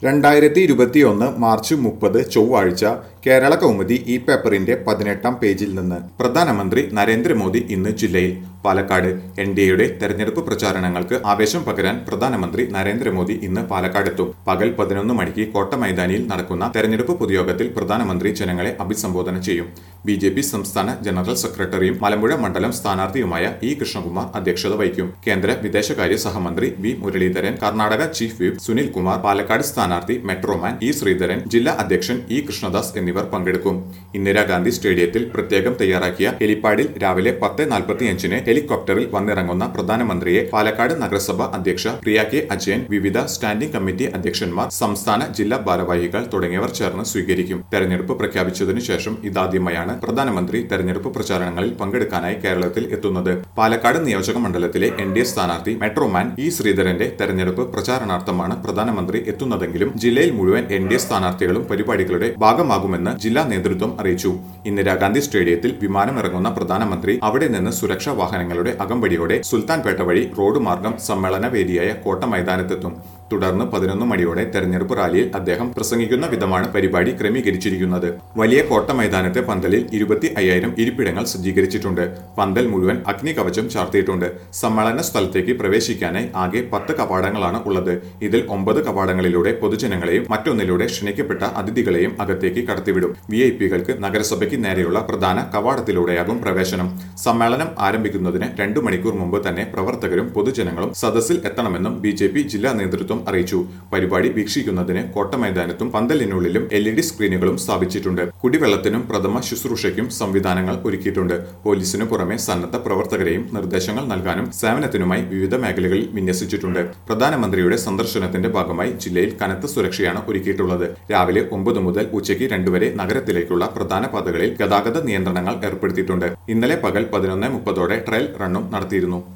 രണ്ടായിരത്തി ഇരുപത്തിയൊന്ന് മാർച്ച് മുപ്പത് ചൊവ്വാഴ്ച കേരള കൗമുദി ഈ പേപ്പറിന്റെ പതിനെട്ടാം പേജിൽ നിന്ന് പ്രധാനമന്ത്രി നരേന്ദ്രമോദി ഇന്ന് ജില്ലയിൽ പാലക്കാട് എൻ ഡി എയുടെ തെരഞ്ഞെടുപ്പ് പ്രചാരണങ്ങൾക്ക് ആവേശം പകരാൻ പ്രധാനമന്ത്രി നരേന്ദ്രമോദി ഇന്ന് പാലക്കാടെത്തും പകൽ പതിനൊന്ന് മണിക്ക് കോട്ട മൈതാനിയിൽ നടക്കുന്ന തെരഞ്ഞെടുപ്പ് പൊതുയോഗത്തിൽ പ്രധാനമന്ത്രി ജനങ്ങളെ അഭിസംബോധന ചെയ്യും ബി ജെ പി സംസ്ഥാന ജനറൽ സെക്രട്ടറിയും മലമ്പുഴ മണ്ഡലം സ്ഥാനാർത്ഥിയുമായ ഇ കൃഷ്ണകുമാർ അധ്യക്ഷത വഹിക്കും കേന്ദ്ര വിദേശകാര്യ സഹമന്ത്രി V Muraleedharan Karnataka chief whip Sunil Kumar Palakkad സ്ഥാനാർത്ഥി മെട്രോമാൻ ഇ ശ്രീധരൻ ജില്ലാ അധ്യക്ഷൻ ഇ കൃഷ്ണദാസ് എന്നിവർ പങ്കെടുക്കും ഇന്ദിരാഗാന്ധി സ്റ്റേഡിയത്തിൽ പ്രത്യേകം തയ്യാറാക്കിയ ഹെലിപ്പാഡിൽ രാവിലെ പത്ത് നാൽപ്പത്തിയഞ്ചിന് ഹെലികോപ്റ്ററിൽ വന്നിറങ്ങുന്ന പ്രധാനമന്ത്രിയെ പാലക്കാട് നഗരസഭ അധ്യക്ഷ പ്രിയ കെ അജയൻ വിവിധ സ്റ്റാൻഡിംഗ് കമ്മിറ്റി അധ്യക്ഷന്മാർ സംസ്ഥാന ജില്ലാ ഭാരവാഹികൾ തുടങ്ങിയവർ ചേർന്ന് സ്വീകരിക്കും തെരഞ്ഞെടുപ്പ് പ്രഖ്യാപിച്ചതിനു ശേഷം ഇതാദ്യമായാണ് പ്രധാനമന്ത്രി തെരഞ്ഞെടുപ്പ് പ്രചാരണങ്ങളിൽ പങ്കെടുക്കാനായി കേരളത്തിൽ എത്തുന്നത് പാലക്കാട് നിയോജക മണ്ഡലത്തിലെ എൻ ഡി എ സ്ഥാനാർത്ഥി മെട്രോമാൻ ഇ ശ്രീധരന്റെ തെരഞ്ഞെടുപ്പ് പ്രചാരണാർത്ഥമാണ് പ്രധാനമന്ത്രി എത്തുന്നതെങ്കിലും ജില്ലയിൽ മുഴുവൻ എൻ ഡി എ സ്ഥാനാർത്ഥികളും പരിപാടികളുടെ ഭാഗമാകുമെന്ന് ജില്ലാ നേതൃത്വം അറിയിച്ചു ഇന്ദിരാഗാന്ധി സ്റ്റേഡിയത്തിൽ വിമാനമിറങ്ങുന്ന പ്രധാനമന്ത്രി അവിടെ നിന്ന് സുരക്ഷാ വാഹനങ്ങളുടെ അകമ്പടിയോടെ സുൽത്താൻപേട്ട വഴി റോഡ് മാർഗം സമ്മേളന വേദിയായ കോട്ട മൈതാനത്തെത്തും തുടർന്ന് പതിനൊന്ന് മണിയോടെ തെരഞ്ഞെടുപ്പ് റാലിയിൽ അദ്ദേഹം പ്രസംഗിക്കുന്ന വിധമാണ് പരിപാടി ക്രമീകരിച്ചിരിക്കുന്നത് വലിയ കോട്ട മൈതാനത്തെ പന്തലിൽ ഇരുപത്തി അയ്യായിരം ഇരിപ്പിടങ്ങൾ സജ്ജീകരിച്ചിട്ടുണ്ട് പന്തൽ മുഴുവൻ അഗ്നികവചം ചാർത്തിയിട്ടുണ്ട് സമ്മേളന സ്ഥലത്തേക്ക് പ്രവേശിക്കാനായി ആകെ പത്ത് കവാടങ്ങളാണ് ഉള്ളത് ഇതിൽ ഒമ്പത് കവാടങ്ങളിലൂടെ പൊതുജനങ്ങളെയും മറ്റൊന്നിലൂടെ ക്ഷണിക്കപ്പെട്ട അതിഥികളെയും അകത്തേക്ക് കടത്തിവിടും വി ഐ പികൾക്ക് നഗരസഭയ്ക്ക് നേരെയുള്ള പ്രധാന കവാടത്തിലൂടെയാകും പ്രവേശനം സമ്മേളനം ആരംഭിക്കുന്നതിന് രണ്ടു മണിക്കൂർ മുമ്പ് തന്നെ പ്രവർത്തകരും പൊതുജനങ്ങളും സദസ്സിൽ എത്തണമെന്നും ബി ജെ പി ജില്ലാ നേതൃത്വം അറിയിച്ചു പരിപാടി വീക്ഷിക്കുന്നതിന് കോട്ട മൈതാനത്തും പന്തലിനുള്ളിലും എൽ ഇ ഡി സ്ക്രീനുകളും സ്ഥാപിച്ചിട്ടുണ്ട് കുടിവെള്ളത്തിനും പ്രഥമ ശുശ്രൂഷയ്ക്കും സംവിധാനങ്ങൾ ഒരുക്കിയിട്ടുണ്ട് പോലീസിനു പുറമെ സന്നദ്ധ പ്രവർത്തകരെയും നിർദ്ദേശങ്ങൾ നൽകാനും സേവനത്തിനുമായി വിവിധ മേഖലകളിൽ വിന്യസിച്ചിട്ടുണ്ട് പ്രധാനമന്ത്രിയുടെ സന്ദർശനത്തിന്റെ ഭാഗമായി ജില്ലയിൽ കനത്ത സുരക്ഷയാണ് ഒരുക്കിയിട്ടുള്ളത് രാവിലെ ഒമ്പത് മുതൽ ഉച്ചയ്ക്ക് രണ്ടുവരെ നഗരത്തിലേക്കുള്ള പ്രധാന പാതകളിൽ ഗതാഗത നിയന്ത്രണങ്ങൾ ഏർപ്പെടുത്തിയിട്ടുണ്ട് ഇന്നലെ പകൽ പതിനൊന്ന് മുപ്പതോടെ ട്രയൽ റണ്ണും നടത്തിയിരുന്നു